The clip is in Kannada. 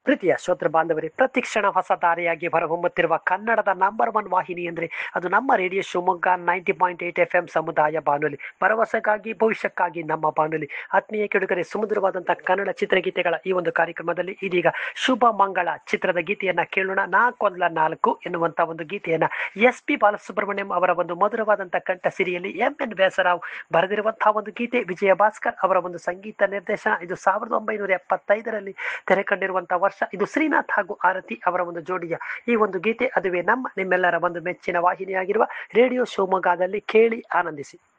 ಪ್ರೀತಿಯ ಶ್ರೋತೃ ಬಾಂಧವರೇ ಪ್ರತಿಕ್ಷಣ ಹೊಸ ದಾರಿಯಾಗಿ ಹೊರಹೊಮ್ಮುತ್ತಿರುವ ಕನ್ನಡದ ನಂಬರ್ ಒನ್ ವಾಹಿನಿ ಅಂದರೆ ಅದು ನಮ್ಮ radio Shivamogga ninety point eight F M ಸಮುದಾಯ ಬಾನುಲಿ ಭರವಸೆಗಾಗಿ ಭವಿಷ್ಯಕ್ಕಾಗಿ ನಮ್ಮ ಬಾನುಲಿ ಆತ್ಮೀಯ ಕೆಡುಗರೆ ಸುಮಧುರವಾದಂತಹ ಕನ್ನಡ ಚಿತ್ರಗೀತೆಗಳ ಈ ಒಂದು ಕಾರ್ಯಕ್ರಮದಲ್ಲಿ ಇದೀಗ ಶುಭ ಮಂಗಳ ಚಿತ್ರದ ಗೀತೆಯನ್ನ ಕೇಳೋಣ ನಾಲ್ಕೊಂದ್ಲ ನಾಲ್ಕು ಎನ್ನುವಂತ ಒಂದು ಗೀತೆಯನ್ನ ಎಸ್ ಪಿ ಬಾಲಸುಬ್ರಹ್ಮಣ್ಯಂ ಅವರ ಒಂದು ಮಧುರವಾದಂತಹ ಕಂಠ ಸಿರಿಯಲ್ಲಿ ಎಂ ಎನ್ ವ್ಯಾಸರಾವ್ ಬರೆದಿರುವಂತಹ ಒಂದು ಗೀತೆ ವಿಜಯ ಭಾಸ್ಕರ್ ಅವರ ಒಂದು ಸಂಗೀತ ನಿರ್ದೇಶನ ಇದು ಸಾವಿರದ ಒಂಬೈನೂರ ಎಪ್ಪತ್ತೈದರಲ್ಲಿ ತೆರೆ ಕಂಡಿರುವಂತಹ ವರ್ಷ ಇದು ಶ್ರೀನಾಥ್ ಹಾಗೂ ಆರತಿ ಅವರ ಒಂದು ಜೋಡಿಯ ಈ ಒಂದು ಗೀತೆ ಅದುವೇ ನಮ್ಮ ನಿಮ್ಮೆಲ್ಲರ ಒಂದು ಮೆಚ್ಚಿನ ವಾಹಿನಿಯಾಗಿರುವ ರೇಡಿಯೋ ಶಿವಮೊಗ್ಗದಲ್ಲಿ ಕೇಳಿ ಆನಂದಿಸಿ